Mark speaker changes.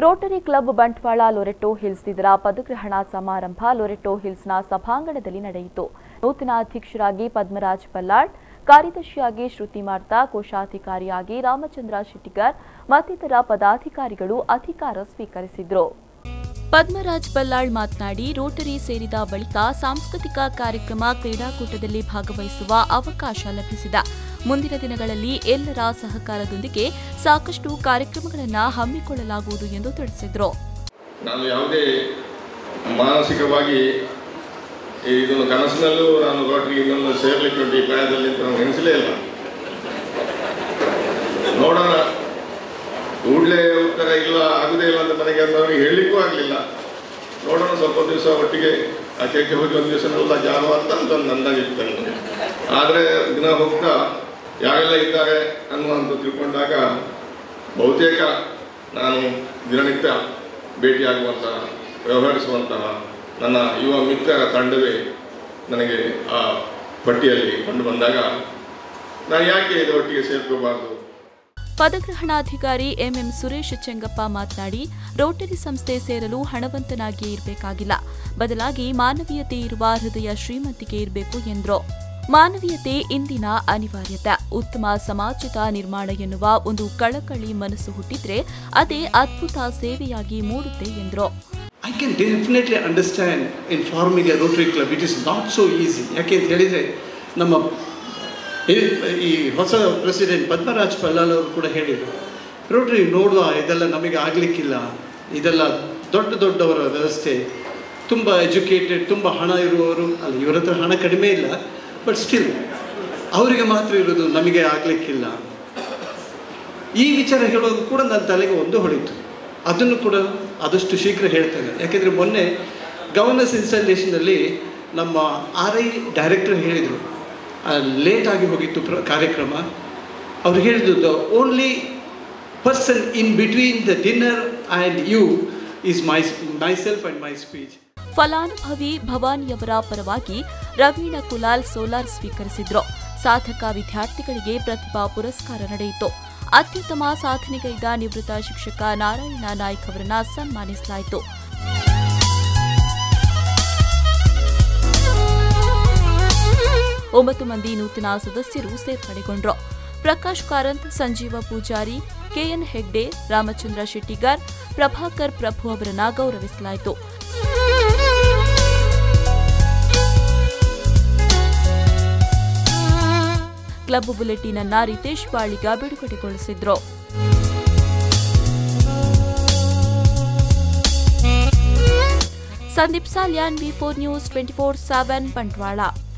Speaker 1: Rotary Club Bantwal Loretto Hills ಇದರ ಪದಗ್ರಹಣ ಸಮಾರಂಭ ಲೊರೆಟೋ ಹಿಲ್ಸ್ನ ಸಭಾಂಗಣದಲ್ಲಿ ನಡೆಯಿತು ನೂತನ ಅಧ್ಯಕ್ಷರಾಗಿ ಪದ್ಮರಾಜ್ ಬಲ್ಲಾಳ್ ಕಾರ್ಯದರ್ಶಿಯಾಗಿ ಶ್ರುತಿ ಮಾರ್ತಾ ಕೋಶಾಧಿಕಾರಿಯಾಗಿ ರಾಮಚಂದ್ರ ಶೆಟ್ಟಿಗರ್ ಮತ್ತಿತರ ಪದಾಧಿಕಾರಿಗಳು ಅಧಿಕಾರ ಸ್ವೀಕರಿಸಿದರು ಪದ್ಮರಾಜ್ ಬಲ್ಲಾಳ್ ಮಾತನಾಡಿ ರೋಟರಿ ಸೇರಿದ ಬಳಿಕ ಸಾಂಸ್ಕೃತಿಕ ಕಾರ್ಯಕ್ರಮ ಕ್ರೀಡಾಕೂಟದಲ್ಲಿ ಭಾಗವಹಿಸುವ ಅವಕಾಶ ಲಭಿಸಿದ ಮುಂದಿನ ದಿನಗಳಲ್ಲಿ ಎಲ್ಲರ ಸಹಕಾರದೊಂದಿಗೆ ಸಾಕಷ್ಟು ಕಾರ್ಯಕ್ರಮಗಳನ್ನು ಹಮ್ಮಿಕೊಳ್ಳಲಾಗುವುದು ಎಂದು ತಿಳಿಸಿದರು
Speaker 2: ನಾನು ಯಾವುದೇ ಮಾನಸಿಕವಾಗಿ ಇದನ್ನು ಕನಸಿನಲ್ಲೂ ನಾನು ರೋಟರಿ ಇನ್ನೊಂದು ಸೇರ್ಲಿಕ್ಕೆ ಉಂಟು ಈ ಪ್ರಾಯದಲ್ಲಿ ಅಂತ ನಾನು ಎನಿಸಲೇ ಇಲ್ಲ ನೋಡೋಣ ಕೂಡಲೇ ಉತ್ತರ ಇಲ್ಲ ಆಗುದೇ ಇಲ್ಲ ಅಂತ ನನಗೆ ಅದನ್ನು ಹೇಳಲಿಕ್ಕೂ ಆಗಲಿಲ್ಲ ನೋಡೋಣ ಸ್ವಲ್ಪ ದಿವಸ ಒಟ್ಟಿಗೆ ಆಚೆಗೆ ಹೋಗಿ ಒಂದು ದಿವಸ ಎಲ್ಲ ಜಾವ ಅಂತ ಒಂದು ಅಂದಾಜಿತ್ತು ನನಗೆ ಆದರೆ ದಿನ ಹೋಗ್ತಾ ಯಾರೆಲ್ಲ ಇದ್ದಾರೆ ಅನ್ನುವಂಥ ತಿಳ್ಕೊಂಡಾಗ ಬಹುತೇಕ ನಾನು ದಿನನಿತ್ಯ ಭೇಟಿಯಾಗುವಂತಹ ವ್ಯವಹರಿಸುವಂತಹ ನನ್ನ ಯುವ ಮಿತ್ರರ ತಂಡವೇ ನನಗೆ ಆ ಪಟ್ಟಿಯಲ್ಲಿ ಕಂಡು ಬಂದಾಗ ನಾನು ಯಾಕೆ ಇದು ಒಟ್ಟಿಗೆ ಸೇರ್ಕೋಬಾರ್ದು
Speaker 1: ಪದಗ್ರಹಣಾಧಿಕಾರಿ ಎಂಎಂ ಸುರೇಶ್ ಚೆಂಗಪ್ಪ ಮಾತನಾಡಿ ರೋಟರಿ ಸಂಸ್ಥೆ ಸೇರಲು ಹಣವಂತನಾಗಿಯೇ ಇರಬೇಕಾಗಿಲ್ಲ ಬದಲಾಗಿ ಮಾನವೀಯತೆ ಇರುವ ಹೃದಯ ಶ್ರೀಮಂತಿಕೆ ಇರಬೇಕು ಎಂದರು ಮಾನವೀಯತೆ ಇಂದಿನ ಅನಿವಾರ್ಯತೆ ಉತ್ತಮ ಸಮಾಜದ ನಿರ್ಮಾಣ ಎನ್ನುವ ಒಂದು ಕಳಕಳಿ ಮನಸ್ಸು ಹುಟ್ಟಿದ್ರೆ ಅದೇ ಅದ್ಭುತ ಸೇವೆಯಾಗಿ ಮೂಡುತ್ತೆ ಎಂದರು
Speaker 3: I can definitely understand in forming a Rotary club it is not so easy ಯಾಕೆ ಅಂತ ಹೇಳಿದರೆ ನಮ್ಮ ಈ- ಈ ಹೊಸ ಪ್ರೆಸಿಡೆಂಟ್ ಪದ್ಮರಾಜ್ ಪಲ್ಲಾಲ್ ಅವರು ಕೂಡ ಹೇಳಿದರು ರೋಟರಿ ನೋಡುವ ಇದೆಲ್ಲ ನಮಗೆ ಆಗಲಿಕ್ಕಿಲ್ಲ ಇದೆಲ್ಲ ದೊಡ್ಡ ದೊಡ್ಡವರ ವ್ಯವಸ್ಥೆ ತುಂಬ ಎಜುಕೇಟೆಡ್ ತುಂಬ ಹಣ ಇರುವವರು ಅಲ್ಲ ಇವರ ಹತ್ರ ಹಣ ಕಡಿಮೆ ಇಲ್ಲ ಬಟ್ ಸ್ಟಿಲ್ ಅವರಿಗೆ ಮಾತ್ರ ಇರೋದು ನಮಗೆ ಆಗಲಿಕ್ಕಿಲ್ಲ ಈ ವಿಚಾರ ಹೇಳುವಾಗ ಕೂಡ ನನ್ನ ತಲೆಗೆ ಒಂದು ಹೊಳಿತು ಅದನ್ನು ಕೂಡ ಆದಷ್ಟು ಶೀಘ್ರ ಹೇಳ್ತೇನೆ ಯಾಕೆಂದರೆ ಮೊನ್ನೆ ಗವರ್ನೆನ್ಸ್ ಇನ್ಸ್ಟಾಲೇಷನಲ್ಲಿ ನಮ್ಮ ಆರ್ ಐ ಡೈರೆಕ್ಟರ್ ಹೇಳಿದರು ಲೇಟ್ ಆಗಿ ಹೋಗಿತ್ತು ಪ್ರ ಕಾರ್ಯಕ್ರಮ ಅವ್ರು ಹೇಳಿದ್ದು the only person in between the dinner and you is my myself and my speech
Speaker 1: ಫಲಾನುಭವಿ ಭವಾನಿಯವರ ಪರವಾಗಿ ರವೀಣ ಕುಲಾಲ್ ಸೋಲಾರ್ ಸ್ವೀಕರಿಸಿದ್ರು ಸಾಧಕ ವಿದ್ಯಾರ್ಥಿಗಳಿಗೆ ಪ್ರತಿಭಾ ಪುರಸ್ಕಾರ ನಡೆಯಿತು ಅತ್ಯುತ್ತಮ ಸಾಧನೆಗೈದ ನಿವೃತ್ತ ಶಿಕ್ಷಕ ನಾರಾಯಣ ನಾಯ್ಕ್ ಅವರನ್ನ ಸನ್ಮಾನಿಸಲಾಯಿತು ಒಂಬತ್ತು ಮಂದಿ ನೂತನ ಸದಸ್ಯರು ಸೇರ್ಪಡೆಗೊಂಡ್ರು ಪ್ರಕಾಶ್ ಕಾರಂತ್ ಸಂಜೀವ ಪೂಜಾರಿ ಕೆಎನ್ ಹೆಗ್ಡೆ ರಾಮಚಂದ್ರ ಶೆಟ್ಟಿಗಾರ್ ಪ್ರಭಾಕರ್ ಪ್ರಭು ಅವರನ್ನ ಗೌರವಿಸಲಾಯಿತು ಕ್ಲಬ್ ಬುಲೆಟಿನ್ ಅನ್ನ ರಿತೇಶ್ ಬಾಳಿಗ ಬಿಡುಗಡೆಗೊಳಿಸಿದ್ರು Sandeep Salian V four news twenty four seven Bantwal